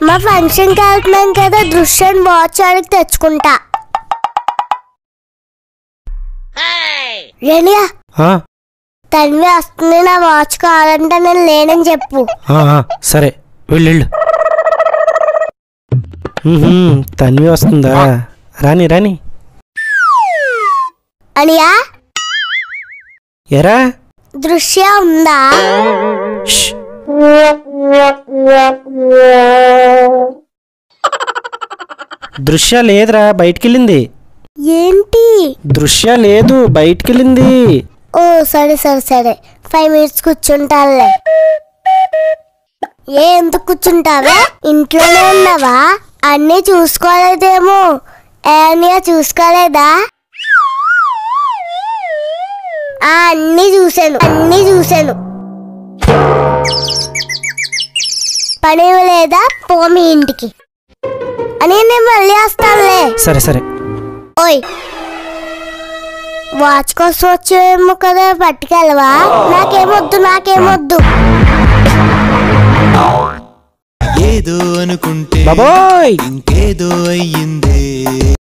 మా ఫంక్షన్కి వెళ్తున్నాం కదా దృశ్యం వాచ్ ఆడికి తెచ్చుకుంటా రేణియా ఆ, తన్వి వస్తుంది నా వాచ్ కావాలంటే నేను లేనని చెప్పు ఆ, ఆ, సరే వెళ్ళు ఉహుం, తన్వి వస్తుందా రాని రాని అనియా ఎరా దృశ్య ఉందా ష్, దృశ్య లేదురా బయటికెళ్ళింది ఏంటి దృశ్య లేదు బయటికెళ్ళింది ఓ సరే సరే సరే ఫైవ్ మినిట్స్ కూర్చుంటానులే ఏ ఎందుకు కూర్చుంటావే ఇంట్లోనే ఉన్నావా అన్నీ చూసుకోలేదేమో ఏమన్నా చూసుకోలేదా ఆ, అన్నీ చూశాను అన్నీ చూశాను పని లేదా పో మీ ఇంటికి అని నేను మళ్ళీ వస్తానులే సరే సరే ఓయ్ వాచ్ కోసం వచ్చేమో కదా పట్టుకెళ్ళవా నాకేమొద్దు నాకేమొద్దు ఏదో అనుకుంటే బాబోయ్ ఇంకేదో అయ్యిందే